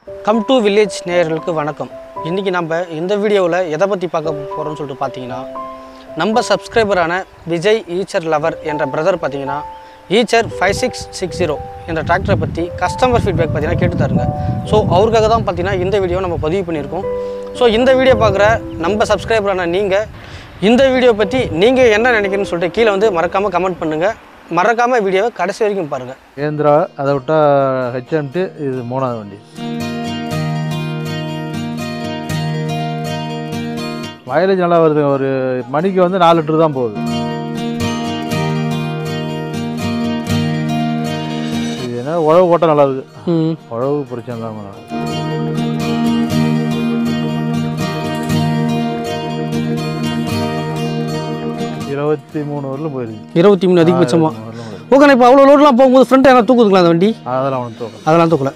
Come to village நேயர்களுக்கு வணக்கம் இன்றைக்கி நம்ம இந்த வீடியோவில் எதை பற்றி பார்க்க போகிறோம்னு சொல்லிட்டு பார்த்தீங்கன்னா நம்ம சப்ஸ்கிரைபரான விஜய் ஈச்சர் லவர் என்ற பிரதர் பார்த்தீங்கன்னா Eicher five six six zero என்ற டிராக்டரை பற்றி கஸ்டமர் ஃபீட்பேக் பார்த்தீங்கன்னா கேட்டு தருங்க ஸோ அவருக்காக தான் பார்த்தீங்கன்னா இந்த வீடியோ நம்ம பதிவு பண்ணியிருக்கோம் ஸோ இந்த வீடியோ பார்க்குற நம்ம சப்ஸ்கிரைபரான நீங்கள் இந்த வீடியோ பற்றி நீங்கள் என்ன நினைக்கிறீங்கன்னு சொல்லிட்டு கீழே வந்து மறக்காமல் கமெண்ட் பண்ணுங்கள் மறக்காமல் வீடியோவை கடைசி வரைக்கும் பாருங்கள் கேந்திரா அதை விட்டா ஹெச்எம்டி இது மூணாவது வண்டி மைலேஜ் நல்லா வருது ஒரு மணிக்கு வந்து நாலு லிட்டர் தான் போகுது இது என்ன உழவு ஓட்டம் நல்லா இருக்கு ம் உழவு பிரச்சனை இல்லாமல் நல்லா இருக்கு. இருபத்தி மூணு வரலும் போயிருக்கு இருபத்தி மூணு அதிகபட்சமாக இருபத்தி மூணு வரலும் போயிருக்கு. ஓகே இப்போ அவ்வளோ லோட்லாம் போகும்போது ஃப்ரண்ட் என்ன தூக்குதுங்களா அந்த வண்டி அதெல்லாம் ஒன்று தூக்கம் அதெல்லாம் தூக்கல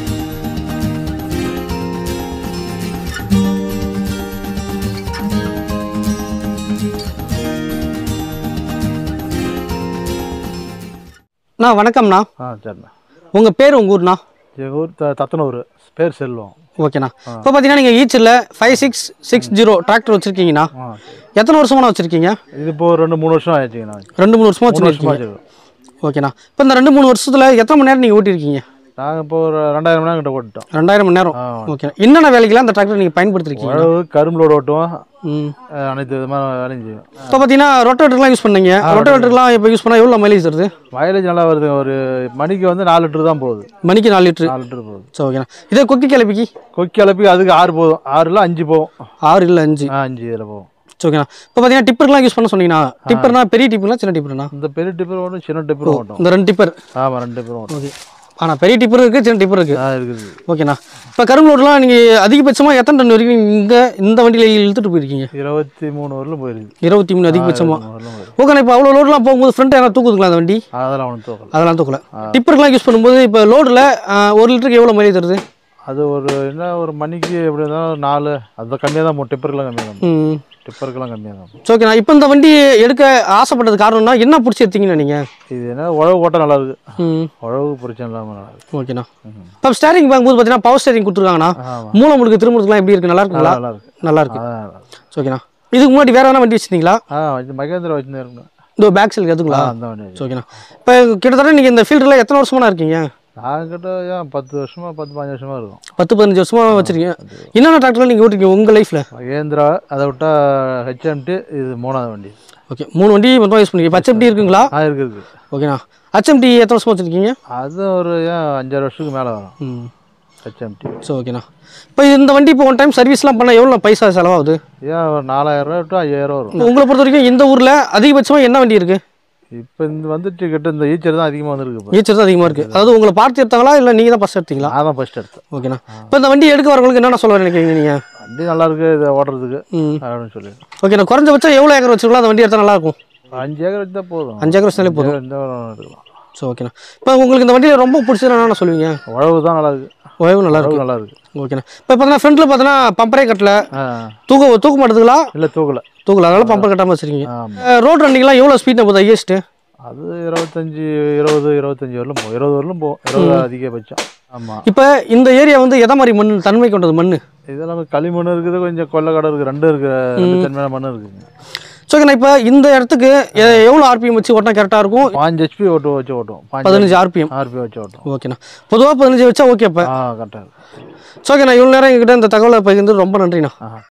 அண்ணா வணக்கம்ண்ணா ஆ சரிண்ணா உங்கள் பேர் உங்கள் ஊர்ண்ணா எங்கள் ஊர் த தத்தனூர் பேர் செல்வம் ஓகேண்ணா இப்போ பார்த்தீங்கன்னா நீங்கள் ஈச்சில் five six six zero tractor வச்சுருக்கீங்கண்ணா ஆ எத்தனை வருஷமாண்ணா வச்சுருக்கீங்க இது இப்போ ஒரு ரெண்டு மூணு வருஷம் ஆயிடுச்சுங்கண்ணா ரெண்டு மூணு வருஷமா மூணு வருஷமா வச்சுருக்கீங்க ஆச்சு ஓகேண்ணா இப்போ இந்த ரெண்டு மூணு வருஷத்தில் எத்தனை மணி நேரம் நீங்கள் ஓட்டியிருக்கீங்க நாங்கள் இப்போ ஒரு ரெண்டாயிரம் மணி நேரம் கிட்ட ஓட்டிட்டோம் ரெண்டாயிரம் மணி நேரம் ஆ ஓகே என்னென்ன வேலைக்கெல்லாம் அந்த டிராக்டர் நீங்கள் பயன்படுத்திருக்கீங்க உழவு கரும்புலோடு ஓட்டுவோம் ம் அஹ் அனைத்து விதமான வேலையும் செய்வோம் இப்போ பார்த்தீங்கன்னா ரொட்டோவேட்டர்லாம் யூஸ் பண்ணீங்க ரொட்டோவேட்டர்லாம் இப்போ யூஸ் பண்ணால் எவ்வளோ மைலேஜ் தருது மைலேஜ் நல்லா வருது ஒரு மணிக்கு வந்து நாலு லிட்டர் தான் போகுது மணிக்கு நாலு லிட்ரு நாலு லிட்டர் போகுது சரி ஓகேண்ணா இதே கொக்கி கிளப்பிக்கு கொக்கி அளப்பி அதுக்கு ஆறு போதும் ஆறுல அஞ்சு போகும் ஆறு இல்லை அஞ்சு ஆ அஞ்சு இதில் போகும் சரி ஓகேண்ணா இப்போ பார்த்தீங்கன்னா டிப்பர்லாம் யூஸ் பண்ண சொன்னீங்கன்னா டிப்பர்னா பெரிய டிப்பர்னா சின்ன டிப்பர்னா இந்த பெரிய டிப்பர் ஓட்டும் சின்ன டிப்பரும் ஓட்டும் இந்த ரெண்டு டிப்பர் ஆமாம் ரெண்டு டிப்பரும் ஓட்டும் ஓகே ஆனால் பெரிய டிப்பர் இருக்குது சின்ன டிப்பர் இருக்குது ஆ இருக்குது ஓகேண்ணா இப்போ கரும்பு லோடுலாம் நீங்கள் அதிகபட்சமாக எத்தனை டன் வரைக்கும் இங்கே இந்த வண்டியில் இழுத்துட்டு போயிருக்கீங்க இருபத்தி மூணு வரலும் போயிருக்கு இருபத்தி மூணு அதிகபட்சமாக மூணு வரலும் போயிருக்கு ஓகேண்ணா இப்போ அவ்வளோ லோடுலாம் போகும்போது ஃப்ரண்ட் என்ன தூக்குதுங்களா அந்த வண்டி அதெல்லாம் ஒன்றும் தூக்கல அதெல்லாம் தூக்கல டிப்பருக்குலாம் யூஸ் பண்ணும்போது இப்போ லோடில் ஒரு லிட்டருக்கு எவ்வளோ மைலேஜ் தருது அது ஒரு என்ன ஒரு மணிக்கு எப்படி இருந்தாலும் ஒரு நாலு அது கம்மியாக தான் போகும் டிப்பருக்கெல்லாம் கம்மியாக தான் போகும் ம் டிப்பருக்கெல்லாம் கம்மியாக தான் போகும் சரி ஓகேண்ணா இப்போ இந்த வண்டி எடுக்க ஆசைப்பட்டது காரணம்னா என்ன பிடிச்சி எடுத்தீங்கண்ணா நீங்கள் இது என்ன உழவு ஓட்டம் நல்லா இருக்கு ம் உழவு பிரச்சனை இல்லாமல் நல்லா இருக்கு ஓகேண்ணா இப்போ ஸ்டேரிங் பார்க்கும்போது பார்த்தீங்கன்னா பவர் ஸ்டேரிங் கொடுத்துருக்காங்கண்ணா ஆமாம் மூளை முடுக்கு திரும்புறதுக்குலாம் எப்படி இருக்கு நல்லா இருக்குங்களா நல்லா இருக்கு நல்லா இருக்கு அதான் நல்லா இருக்கு. சரி ஓகேண்ணா இதுக்கு முன்னாடி வேற எதனா வண்டி வச்சிருந்தீங்களா ஆ வச்சு மகேந்திரா வச்சுருந்தேன் இருக்கணும் இந்த பேக் சைடுக்கு எதுங்களா அந்த வண்டி சரி ஓகேண்ணா இப்போ கிட்டத்தட்ட நீங்கள் இந்த ஃபீல்டில் எத்தனை வருஷமா இருக்கீங்க நாங்கிட்ட ஏன் பத்து வருஷமா பத்து பதினஞ்சு வருஷமா இருக்கும் பத்து பதினஞ்சு வருஷமா வச்சிருக்கீங்க என்னென்ன டிராக்டர்லாம் நீங்கள் ஓட்டிருக்கீங்க உங்கள் லைஃப்பில் மகேந்திரா அதை விட்டா ஹெச்எம்டி இது மூணாவது வண்டி ஓகே மூணு வண்டி மொத்தமாக யூஸ் பண்ணிருக்கீங்க பச்சை இருக்குங்களா ஆ இருக்கு இருக்கு ஓகேண்ணா ஹச்எம்டி எத்தனை வருஷமா வச்சிருக்கீங்க அது ஒரு ஏன் அஞ்சாறு வருஷத்துக்கு மேலே வரும் ம் ஹெச்எம்டி சரி ஓகேண்ணா இப்போ இந்த வண்டி இப்போ ஒன் டைம் சர்வீஸ்லாம் பண்ணால் எவ்வளோ பைசா செலவாகுது ஏன் ஒரு நாலாயிரம் ரூபா டு ஐயாயிரம் வரும் இப்போ உங்களை பொறுத்த வரைக்கும் இந்த ஊரில் அதிகபட்சமாக என்ன வண்டி இருக்குது இப்போ இந்த வந்துட்டு கிட்ட இந்த ஈச்சர் தான் அதிகமாக வந்திருக்கு இப்போ ஈச்சர் தான் அதிகமாக இருக்குது அதாவது உங்களை பார்த்து எடுத்தாங்களா இல்லை நீங்கள் தான் ஃபஸ்ட் எடுத்தீங்களா நான் தான் ஃபஸ்ட் எடுத்தேன் ஓகேண்ணா இப்போ இந்த வண்டி எடுக்க வரவங்களுக்கு என்னென்ன சொல்ல நினைக்கிறீங்க நீங்கள் வண்டி நல்லா இருக்கு இதை ஓட்டுறதுக்கு ம் அப்படின்னு சொல்லி ஓகேண்ணா குறைஞ்சபட்சம் எவ்வளோ ஏக்கர் வச்சுக்கலாம் அந்த வண்டி எடுத்தால் நல்லாயிருக்கும் அஞ்சு ஏக்கர் வச்சு தான் போதும் அஞ்சு ஏக்கர் வச்சாலே போதும் இந்த எடுக்கலாம் ஸோ ஓகேண்ணா இப்போ உங்களுக்கு இந்த வண்டியில் ரொம்ப பிடிச்சது என்னென்ன சொல்லுவீங்க உழவு தான் நல்லா இருக்கு ஓய்வு நல்லா உழவு இருக்கு நல்லா இருக்கு ஓகேண்ணா இப்போ பார்த்தீங்கன்னா ஃப்ரண்ட்டில் பார்த்தீங்கன்னா பம்பரே கட்டல ஆ தூக்க தூக்க மாட்டதுங்களா இல்லை தூக்கலை தூக்கல அதனால பம்பர் கட்டாமல் வச்சிருக்கீங்க ஆமாம் ரோட் ரன்னிங்லாம் எவ்வளோ ஸ்பீட் போகுது ஹையஸ்ட்டு அது இருபத்தஞ்சி இருபது இருபத்தஞ்சி வரலும் போகும் இருபது வரலும் போகும் இருபது அதிகபட்சம் ஆமாம் இப்போ இந்த ஏரியா வந்து எதை மாதிரி மண் தன்மை கொண்டது மண் இதெல்லாம் களிமண் இருக்குது கொஞ்சம் கொல்லைக்கடை இருக்குது ரெண்டும் இருக்குது ரெண்டு தன்மையான மண் இருக்குங்க ஸோ ஓகேண்ணா இப்போ இந்த இடத்துக்கு எ- எவ்வளோ ஆர்பிஎம் வச்சு ஓட்டினா கரெக்டாக இருக்கும் பாஞ்சு ஹெச்பி ஓட்டு வச்சு ஓட்டுவோம் பாஞ்சு பதினஞ்சு ஆர்பிஎம் ஆர்பி வச்சு ஓட்டுவோம் ஓகேண்ணா பொதுவாக பதினஞ்சு வச்சா ஓகே இப்போ ஆ கரெக்டாக இருக்கு ஸோ ஓகேண்ணா இவ்வளோ நேரம் எங்ககிட்ட இந்த தகவலை பகிர்ந்து ரொம்ப நன்றிண்ணா ஆ